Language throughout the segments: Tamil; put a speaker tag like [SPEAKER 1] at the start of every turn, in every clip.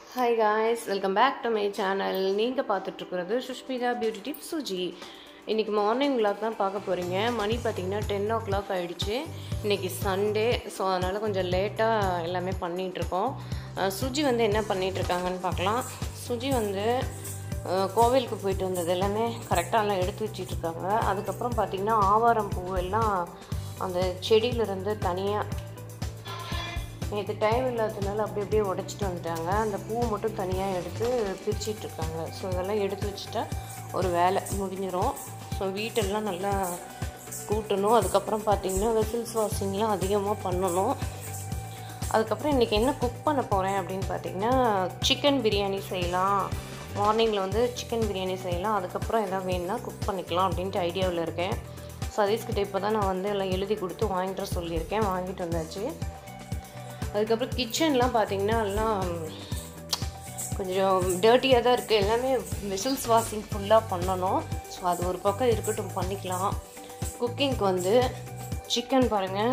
[SPEAKER 1] hi guys welcome back to my channel நீங்கள் பார்த்துட்ருக்கிறது சுஷ்மிதா பியூட்டி டிப் சுஜி இன்றைக்கி மார்னிங் vlog தான் பார்க்க போகிறீங்க மணி பார்த்தீங்கன்னா டென் ஓ கிளாக் ஆகிடுச்சு இன்றைக்கி சண்டே ஸோ அதனால் கொஞ்சம் லேட்டாக எல்லாமே பண்ணிகிட்ருக்கோம் சுஜி வந்து என்ன பண்ணிகிட்ருக்காங்கன்னு பார்க்கலாம் சுஜி வந்து அஹ், கோவிலுக்கு போயிட்டு வந்தது எல்லாமே கரெக்டாக எல்லாம் எடுத்து வச்சிட்டு இருக்காங்க அதுக்கப்புறம் பார்த்திங்கன்னா ஆவாரம் பூ எல்லாம் அந்த செடியிலிருந்து தனியாக நேற்று டைம் இல்லாததுனால அப்படி அப்படியே உடச்சிட்டு வந்துட்டாங்க அந்த பூ மட்டும் தனியாக எடுத்து பிரிச்சிட்டு இருக்காங்க ஸோ இதெல்லாம் எடுத்து வச்சுட்டா ஒரு வேலை முடிஞ்சிடும் ஸோ வீட்டெல்லாம் நல்லா கூட்டணும் அதுக்கப்புறம் பார்த்திங்கன்னா வெசில்ஸ் வாஷிங்லாம் அதிகமாக பண்ணணும் அதுக்கப்புறம் இன்றைக்கி என்ன குக் பண்ண போகிறேன் அப்படின்னு பார்த்தீங்கன்னா சிக்கன் பிரியாணி செய்யலாம் மார்னிங்கில் வந்து சிக்கன் பிரியாணி செய்யலாம் அதுக்கப்புறம் எதாவது வேணும்னா குக் பண்ணிக்கலாம் அப்படின்ட்டு ஐடியாவில் இருக்கேன் சதீஷ்கிட்ட இப்போ தான் நான் வந்து எல்லாம் எழுதி கொடுத்து வாங்கிட்டு வர சொல்லியிருக்கேன் வாங்கிட்டு வந்தாச்சு அதுக்கப்புறம் கிச்சன்லாம் பார்த்தீங்கன்னா எல்லாம் கொஞ்சம் டர்ட்டியாக தான் இருக்குது எல்லாமே விசில்ஸ் வாஷிங் ஃபுல்லாக பண்ணணும் ஸோ அது ஒரு பக்கம் இருக்கட்டும் பண்ணிக்கலாம் குக்கிங்க்கு வந்து சிக்கன் பாருங்கள்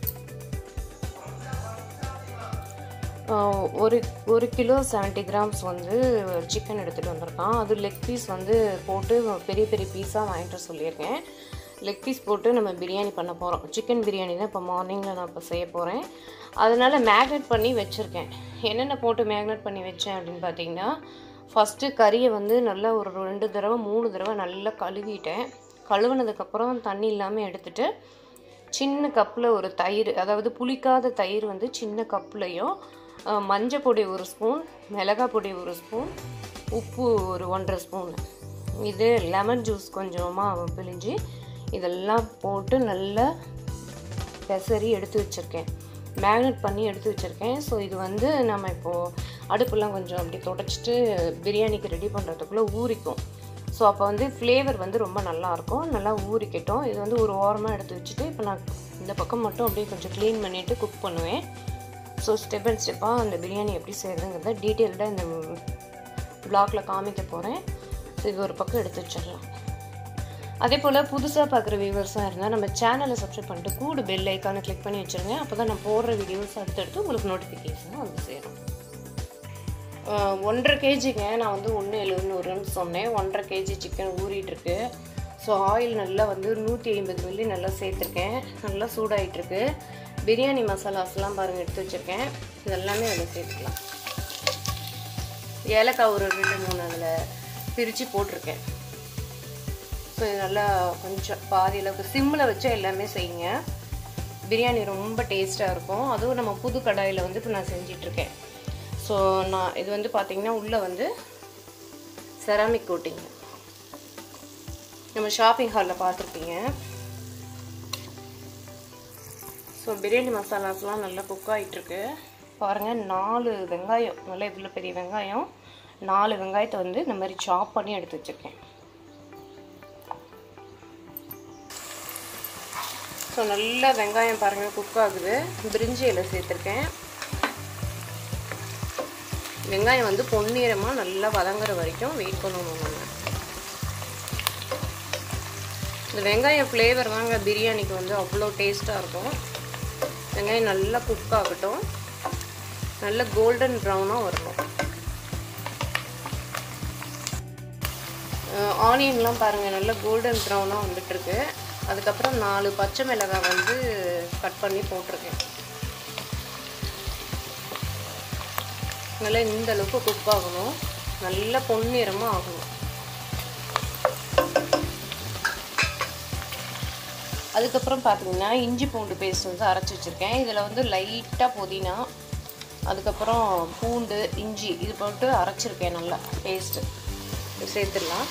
[SPEAKER 1] ஆஹ் ஒரு ஒரு கிலோ செவன்ட்டி கிராம்ஸ் வந்து சிக்கன் எடுத்துகிட்டு வந்திருக்கான் அது லெக் பீஸ் வந்து போட்டு பெரிய பெரிய பீஸாக வாங்கிட்டு வர சொல்லியிருக்கேன் லெக் பீஸ் போட்டு நம்ம பிரியாணி பண்ண போகிறோம் சிக்கன் பிரியாணி தான் இப்போ மார்னிங்கில் நான் இப்போ செய்ய போகிறேன் அதனால் மேக்னேட் பண்ணி வச்சுருக்கேன் என்னென்ன போட்டு மேக்னேட் பண்ணி வச்சேன் அப்படின்னு பார்த்தீங்கன்னா ஃபஸ்ட்டு கறியை வந்து நல்லா ஒரு ரெண்டு தடவை மூணு தடவை நல்லா கழுவிட்டேன் கழுவுனதுக்கப்புறம் தண்ணி இல்லாமல் எடுத்துட்டு சின்ன கப்பில் ஒரு தயிர் அதாவது புளிக்காத தயிர் வந்து சின்ன கப்லையும் மஞ்சள் பொடி ஒரு ஸ்பூன் மிளகாய் பொடி ஒரு ஸ்பூன் உப்பு ஒரு ஒன்றரை ஸ்பூன் இது லெமன் ஜூஸ் கொஞ்சமாக பிழிஞ்சு இதெல்லாம் போட்டு நல்லா பெசரி எடுத்து வச்சுருக்கேன் மேக்னெட் பண்ணி எடுத்து வச்சுருக்கேன் ஸோ இது வந்து நம்ம இப்போது அடுப்பெல்லாம் கொஞ்சம் அப்படி தொடச்சிட்டு பிரியாணிக்கு ரெடி பண்ணுறதுக்குள்ளே ஊறிக்கும் ஸோ அப்போ வந்து ஃப்ளேவர் வந்து ரொம்ப நல்லாயிருக்கும் நல்லா ஊறிக்கட்டும் இது வந்து ஒரு ஓரமாக எடுத்து வச்சுட்டு இப்போ நான் இந்த பக்கம் மட்டும் அப்படியே கொஞ்சம் க்ளீன் பண்ணிவிட்டு குக் பண்ணுவேன் ஸோ ஸ்டெப் பை ஸ்டெப்பாக அந்த பிரியாணி எப்படி செய்கிறதுங்கிறத டீட்டெயில்டாக இந்த பிளாக்ல காமிக்க போகிறேன் ஸோ இது ஒரு பக்கம் எடுத்து வச்சிடலாம் அதே போல் புதுசாக பார்க்குற வியூவர்ஸாக இருந்தால் நம்ம சேனலை சப்ஸ்கிரைப் பண்ணிட்டு கூட பெல் ஐக்கானை கிளிக் பண்ணி வச்சுருங்க அப்போ தான் நான் போடுற வீடியோஸ் அடுத்தடுத்து உங்களுக்கு நோட்டிஃபிகேஷன் வந்து சேரும் ஆஹ் ஒன்றரை கேஜிங்க நான் வந்து ஒன்று எழுநூறுன்னு சொன்னேன் ஒன்றரை கேஜி சிக்கன் ஊறிட்டுருக்கு ஸோ ஆயில் நல்லா வந்து நூற்றி ஐம்பது மில்லி நல்லா சேர்த்துருக்கேன் நல்லா சூடாயிட்டிருக்கு பிரியாணி மசாலாஸ்லாம் பாருங்கள் எடுத்து வச்சுருக்கேன் இதெல்லாமே அதில் சேர்த்துக்கலாம் ஏலக்காய் ஒரு ரெண்டு மூணு அதில் பிரித்து போட்டிருக்கேன் ஸோ இது நல்லா கொஞ்சம் பாதி அளவுக்கு சிம்மில் வச்சு எல்லாமே செய்யுங்க பிரியாணி ரொம்ப டேஸ்ட்டாக இருக்கும் அதுவும் நம்ம புது கடாயில் வந்து இப்போ நான் செஞ்சிட்ருக்கேன் ஸோ நான் இது வந்து பார்த்திங்கன்னா உள்ளே வந்து செராமிக் கோட்டிங் நம்ம ஷாப்பிங் ஹாலில் பார்த்துருப்பீங்க ஸோ பிரியாணி மசாலாஸ்லாம் நல்லா குக் ஆகிட்டுருக்கு பாருங்கள் நாலு வெங்காயம் நல்லா இவ்வளோ பெரிய வெங்காயம் நாலு வெங்காயத்தை வந்து இந்த மாதிரி சாப் பண்ணி எடுத்து வச்சுருக்கேன் ஸோ நல்லா வெங்காயம் பாருங்கள் குக் ஆகுது பிரிஞ்சி இலை சேர்த்துருக்கேன் வெங்காயம் வந்து பொன்னிறமாக நல்லா வதங்குற வரைக்கும் வெயிட் பண்ணணும் நம்ம இந்த வெங்காயம் ஃப்ளேவர் தாங்க பிரியாணிக்கு வந்து அவ்வளோ டேஸ்ட்டாக இருக்கும் வெங்காயம் நல்லா குக் ஆகட்டும் நல்ல கோல்டன் ப்ரௌனாக வரணும் ஆனியன்லாம் பாருங்கள் நல்ல கோல்டன் ப்ரௌனாக வந்துட்டுருக்கு அதுக்கப்புறம் நாலு பச்சை மிளகாய் வந்து கட் பண்ணி போட்டிருக்கேன் நல்லா இந்த அளவுக்கு குக் ஆகணும் நல்ல பொன்னிறமாக ஆகணும் அதுக்கப்புறம் பார்த்தீங்கன்னா இஞ்சி பூண்டு பேஸ்ட் வந்து அரைச்சி வச்சுருக்கேன் இதில் வந்து லைட்டாக புதினா அதுக்கப்புறம் பூண்டு இஞ்சி இது போட்டு அரைச்சிருக்கேன் நல்லா பேஸ்ட்டு சேர்த்துடலாம்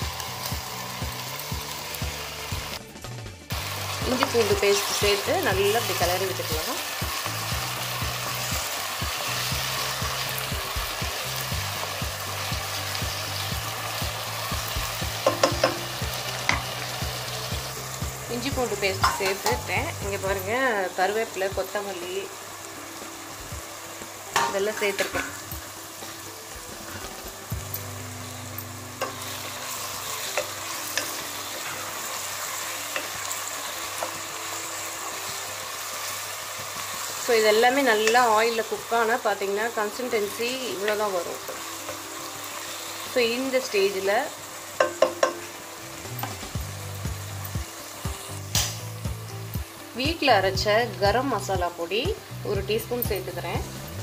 [SPEAKER 1] இஞ்சி பூண்டு பேஸ்ட் சேர்த்து நல்லா இப்படி கிளறி விட்டுக்கலாம் இஞ்சி பூண்டு பேஸ்ட் சேர்த்துட்டேன் இங்கே பாருங்கள் கருவேப்பிலை கொத்தமல்லி இதெல்லாம் சேர்த்துருக்கேன் ஸோ இது எல்லாமே நல்லா ஆயிலில் குக் ஆனால் பார்த்தீங்கன்னா கன்சிஸ்டன்சி இவ்வளோ தான் வரும் ஸோ இந்த ஸ்டேஜில் வீட்டில் அரைச்ச கரம் மசாலா பொடி ஒரு டீஸ்பூன் சேர்த்துக்கிறேன்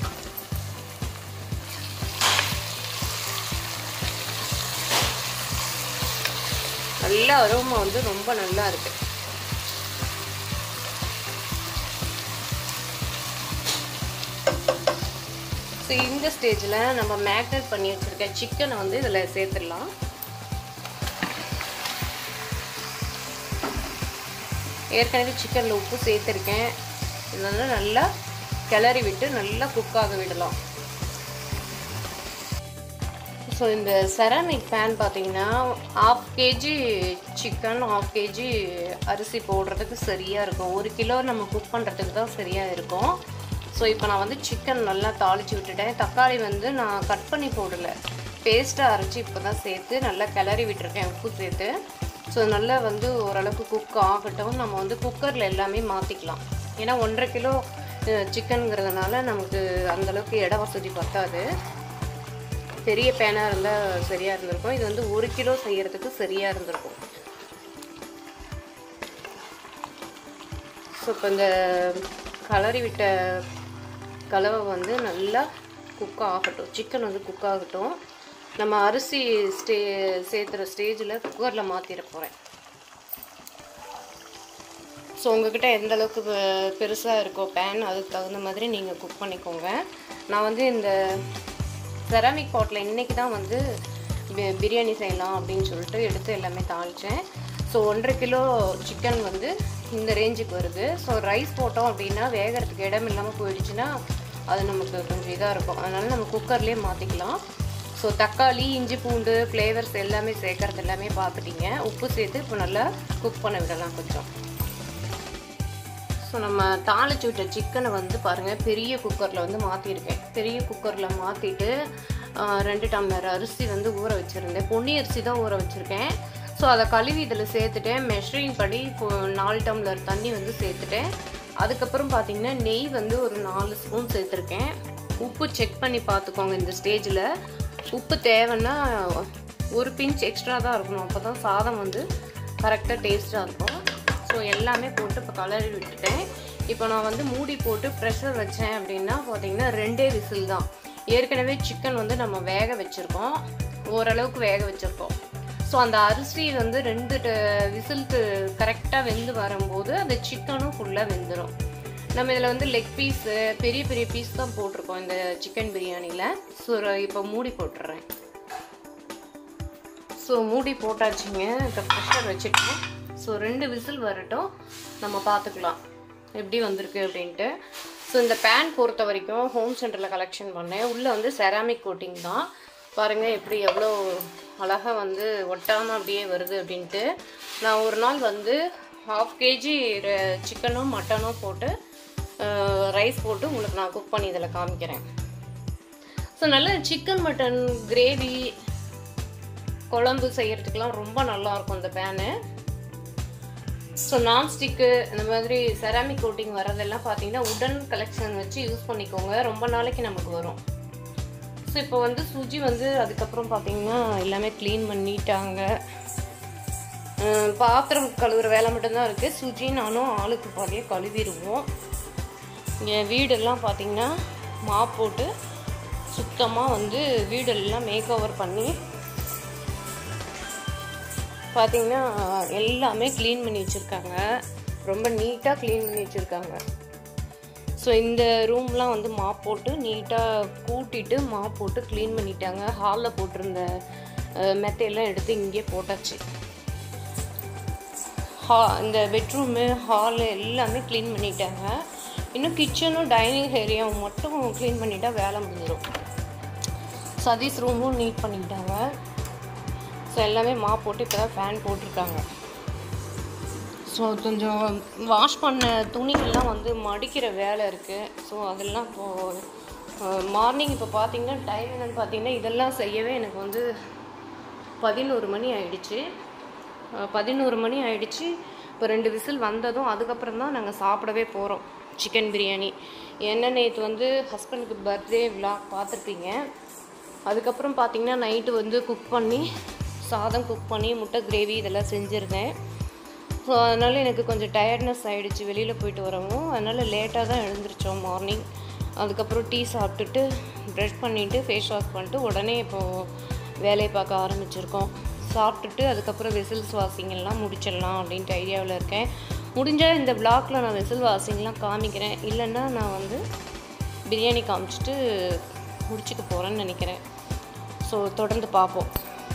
[SPEAKER 1] நல்ல அரோமா வந்து ரொம்ப நல்லா இருக்கு ஸோ இந்த ஸ்டேஜில் நம்ம மேக்னேட் பண்ணி வச்சுருக்க சிக்கனை வந்து இதில் சேர்த்துடலாம் ஏற்கனவே சிக்கனில் உப்பு சேர்த்துருக்கேன் இது வந்து நல்லா கிளறி விட்டு நல்லா குக்காக விடலாம் ஸோ இந்த செராமிக் பேன் பார்த்தீங்கன்னா half KG chicken half KG அரிசி போடுறதுக்கு சரியாக இருக்கும் ஒரு கிலோ நம்ம குக் பண்ணுறதுக்கு தான் சரியாக இருக்கும் ஸோ இப்போ நான் வந்து சிக்கன் நல்லா தாளித்து விட்டுட்டேன் தக்காளி வந்து நான் கட் பண்ணி போடல பேஸ்ட்டாக அரைச்சி இப்போ தான் சேர்த்து நல்லா கிளறி விட்டுருக்கேன் உப்பு சேர்த்து ஸோ நல்லா வந்து ஓரளவுக்கு குக் ஆகட்டும் நம்ம வந்து குக்கரில் எல்லாமே மாற்றிக்கலாம் ஏன்னா ஒன்றரை கிலோ சிக்கனுங்கிறதுனால நமக்கு அந்தளவுக்கு இட வசதி பத்தாது பெரிய பேனாக இருந்தால் சரியாக இருந்திருக்கும் இது வந்து ஒரு கிலோ செய்கிறதுக்கு சரியாக இருந்திருக்கும் ஸோ இப்போ இந்த கலரி விட்ட கலவை வந்து நல்லா குக் ஆகட்டும் சிக்கன் வந்து குக் ஆகட்டும் நம்ம அரிசி ஸ்டே சேர்த்துற ஸ்டேஜில் குக்கரில் மாற்றிட போகிறேன் ஸோ உங்ககிட்ட எந்த அளவுக்கு பெருசாக இருக்கோ பேன் அதுக்கு தகுந்த மாதிரி நீங்கள் குக் பண்ணிக்கோங்க நான் வந்து இந்த செராமிக் பாட்டில் இன்றைக்கி தான் வந்து பிரியாணி செய்யலாம் அப்படின்னு சொல்லிட்டு எடுத்து எல்லாமே தாளித்தேன் ஸோ ஒன்றரை கிலோ சிக்கன் வந்து இந்த ரேஞ்சுக்கு வருது ஸோ ரைஸ் போட்டோம் அப்படின்னா வேகிறதுக்கு இடம் இல்லாமல் போயிடுச்சுன்னா அது நமக்கு கொஞ்சம் இதாக இருக்கும் அதனால் நம்ம குக்கர்லேயே மாற்றிக்கலாம் ஸோ தக்காளி இஞ்சி பூண்டு ஃப்ளேவர்ஸ் எல்லாமே சேர்க்குறது எல்லாமே பார்த்துட்டீங்க உப்பு சேர்த்து இப்போ நல்லா குக் பண்ண விடலாம் கொஞ்சம் ஸோ நம்ம தாளிச்சு விட்ட சிக்கனை வந்து பாருங்கள் பெரிய குக்கரில் வந்து மாற்றிருக்கேன் பெரிய குக்கரில் மாற்றிட்டு ரெண்டு டம்ளர் அரிசி வந்து ஊற வச்சுருந்தேன் பொன்னி அரிசி தான் ஊற வச்சுருக்கேன் ஸோ அதை கழுவி இதில் சேர்த்துட்டேன் மெஷரிங் படி நாலு டம்ளர் தண்ணி வந்து சேர்த்துட்டேன் அதுக்கப்புறம் பார்த்தீங்கன்னா நெய் வந்து ஒரு நாலு ஸ்பூன் சேர்த்துருக்கேன் உப்பு செக் பண்ணி பார்த்துக்கோங்க இந்த ஸ்டேஜில் உப்பு தேவைன்னா ஒரு பிஞ்ச் எக்ஸ்ட்ரா தான் இருக்கணும் அப்போ தான் சாதம் வந்து கரெக்டாக டேஸ்ட்டாக இருக்கும் ஸோ எல்லாமே போட்டு இப்போ கலரி விட்டுட்டேன் இப்போ நான் வந்து மூடி போட்டு ப்ரெஷர் வச்சேன் அப்படின்னா பார்த்தீங்கன்னா ரெண்டே விசில் தான் ஏற்கனவே சிக்கன் வந்து நம்ம வேக வச்சுருக்கோம் ஓரளவுக்கு வேக வச்சுருக்கோம் ஸோ அந்த அரிசி வந்து ரெண்டு விசிலுக்கு கரெக்டாக வெந்து வரும்போது அந்த சிக்கனும் ஃபுல்லாக வெந்துடும் நம்ம இதில் வந்து லெக் பீஸு பெரிய பெரிய பீஸ் தான் போட்டிருக்கோம் இந்த சிக்கன் பிரியாணியில் ஸோ இப்போ மூடி போட்டுடுறேன் ஸோ மூடி போட்டாச்சுங்க இப்போ ப்ரெஷர் வச்சுட்டோம் ஸோ ரெண்டு விசில் வரட்டும் நம்ம பார்த்துக்கலாம் எப்படி வந்திருக்கு அப்படின்ட்டு ஸோ இந்த பேன் பொறுத்த வரைக்கும் ஹோம் சென்டரில் கலெக்ஷன் பண்ணேன் உள்ளே வந்து செராமிக் கோட்டிங் தான் பாருங்கள் எப்படி எவ்வளோ அழகாக வந்து ஒட்டாமல் அப்படியே வருது அப்படின்ட்டு நான் ஒரு நாள் வந்து ஹாஃப் கேஜி சிக்கனும் மட்டனும் போட்டு ரைஸ் போட்டு உங்களுக்கு நான் குக் பண்ணி இதில் காமிக்கிறேன் ஸோ நல்ல சிக்கன் மட்டன் கிரேவி குழம்பு செய்கிறதுக்கெலாம் ரொம்ப நல்லாயிருக்கும் இந்த பேனு ஸோ நான்ஸ்டிக்கு இந்த மாதிரி செராமிக் கோட்டிங் வரதெல்லாம் பார்த்தீங்கன்னா உடன் கலெக்ஷன் வச்சு யூஸ் பண்ணிக்கோங்க ரொம்ப நாளைக்கு நமக்கு வரும் ஸோ இப்போ வந்து சுஜி வந்து அதுக்கப்புறம் பார்த்தீங்கன்னா எல்லாமே க்ளீன் பண்ணிட்டாங்க பாத்திரம் கழுவுற வேலை மட்டும்தான் இருக்குது சுஜி நானும் ஆளுக்கு பாதியே கழுவிடுவோம் இங்கே வீடெல்லாம் பார்த்தீங்கன்னா மாப் போட்டு சுத்தமாக வந்து வீடெல்லாம் மேக் ஓவர் பண்ணி பார்த்தீங்கன்னா எல்லாமே க்ளீன் பண்ணி வச்சுருக்காங்க ரொம்ப நீட்டாக க்ளீன் பண்ணி வச்சுருக்காங்க ஸோ இந்த ரூம்லாம் வந்து மாப் போட்டு நீட்டாக கூட்டிட்டு மாப் போட்டு க்ளீன் பண்ணிட்டாங்க ஹாலில் போட்டிருந்த மெத்தையெல்லாம் எடுத்து இங்கே போட்டாச்சு ஹா இந்த பெட்ரூமு ஹாலு எல்லாமே க்ளீன் பண்ணிட்டாங்க இன்னும் கிச்சனும் டைனிங் ஏரியாவும் மட்டும் க்ளீன் பண்ணிட்டா வேலை முடிஞ்சிடும் சதீஷ் ரூமும் நீட் பண்ணிக்கிட்டாங்க ஸோ எல்லாமே மா போட்டு இப்போ தான் ஃபேன் போட்டிருக்காங்க ஸோ கொஞ்சம் வாஷ் பண்ண துணிகள்லாம் வந்து மடிக்கிற வேலை இருக்குது ஸோ அதெல்லாம் இப்போது மார்னிங் இப்போ பார்த்தீங்கன்னா டைம் என்னென்னு பார்த்தீங்கன்னா இதெல்லாம் செய்யவே எனக்கு வந்து பதினோரு மணி ஆயிடுச்சு பதினோரு மணி ஆயிடுச்சு இப்போ ரெண்டு விசில் வந்ததும் அதுக்கப்புறம் தான் நாங்கள் சாப்பிடவே போகிறோம் சிக்கன் பிரியாணி என்ன நேற்று வந்து ஹஸ்பண்டுக்கு பர்த்டே விலாக் பார்த்துருப்பீங்க அதுக்கப்புறம் பார்த்தீங்கன்னா நைட்டு வந்து குக் பண்ணி சாதம் குக் பண்ணி முட்டை கிரேவி இதெல்லாம் செஞ்சுருந்தேன் ஸோ அதனால் எனக்கு கொஞ்சம் டயர்ட்னஸ் ஆகிடுச்சு வெளியில் போயிட்டு வரவும் அதனால் லேட்டாக தான் எழுந்திரிச்சோம் மார்னிங் அதுக்கப்புறம் டீ சாப்பிட்டுட்டு ப்ரஷ் பண்ணிவிட்டு ஃபேஸ் வாஷ் பண்ணிட்டு உடனே இப்போது வேலையை பார்க்க ஆரம்பிச்சிருக்கோம் சாப்பிட்டுட்டு அதுக்கப்புறம் வெசில்ஸ் வாஷிங் எல்லாம் முடிச்சிடலாம் அப்படின்ட்டு ஐடியாவில் இருக்கேன் முடிஞ்சால் இந்த பிளாக்ல நான் வெசில் வாஷிங்லாம் காமிக்கிறேன் இல்லைன்னா நான் வந்து பிரியாணி காமிச்சிட்டு முடிச்சுக்க போகிறேன்னு நினைக்கிறேன் ஸோ தொடர்ந்து பார்ப்போம்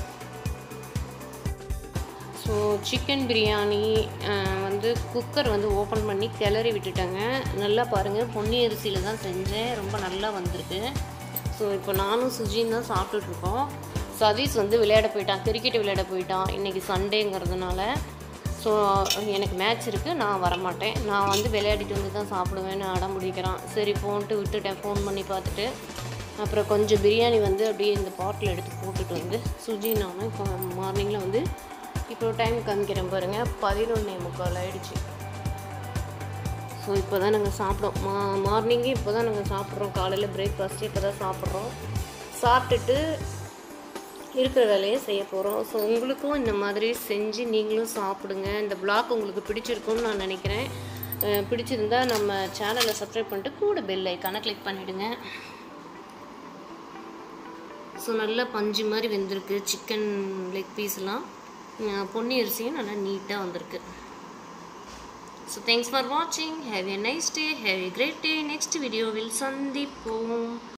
[SPEAKER 1] ஸோ சிக்கன் பிரியாணி அஹ், வந்து குக்கர் வந்து ஓப்பன் பண்ணி கிளறி விட்டுட்டேங்க நல்லா பாருங்கள் பொன்னி அரிசியில் தான் செஞ்சேன் ரொம்ப நல்லா வந்திருக்கு ஸோ இப்போ நானும் சுஜியும் தான் சாப்பிட்டுட்ருக்கோம் சதீஷ் வந்து விளையாட போயிட்டான் கிரிக்கெட் விளையாட போயிட்டான் இன்றைக்கி சண்டேங்கிறதுனால ஸோ எனக்கு மேட்ச் இருக்குது நான் வரமாட்டேன் நான் வந்து விளையாடிட்டு வந்து தான் சாப்பிடுவேன்னு அடம் பிடிக்கிறான் சரி ஃபோன்ட்டு விட்டுட்டேன் ஃபோன் பண்ணி பார்த்துட்டு அப்புறம் கொஞ்சம் பிரியாணி வந்து அப்படியே இந்த பாட்டில் எடுத்து போட்டுட்டு வந்து சுஜி நானும் இப்போ மார்னிங்கில் வந்து இப்போ டைம் காமிக்கிறேன் பாருங்கள் பதினொன்னே முக்கால் ஆயிடுச்சு ஸோ இப்போ தான் நாங்கள் சாப்பிட்டோம் மா மார்னிங்கே இப்போ தான் நாங்கள் சாப்பிட்றோம் காலையில் பிரேக்ஃபாஸ்ட்டு இப்போ தான் சாப்பிட்றோம் சாப்பிட்டுட்டு இருக்கிற வேலையை செய்ய போகிறோம் ஸோ உங்களுக்கும் இந்த மாதிரி செஞ்சு நீங்களும் சாப்பிடுங்க இந்த பிளாக் உங்களுக்கு பிடிச்சிருக்கும்னு நான் நினைக்கிறேன் அஹ் பிடிச்சிருந்தா நம்ம சேனலை சப்ஸ்கிரைப் பண்ணிட்டு கூட பெல் ஐக்கானை கிளிக் பண்ணிவிடுங்க ஸோ நல்லா பஞ்சு மாதிரி வெந்திருக்கு சிக்கன் லெக் பீஸ்லாம் பொன்னி அரிசியும் நல்லா நீட்டாக வந்திருக்கு ஸோ தேங்க்ஸ் ஃபார் வாட்சிங் have a nice day have a great day next வீடியோவில் சந்திப்போம்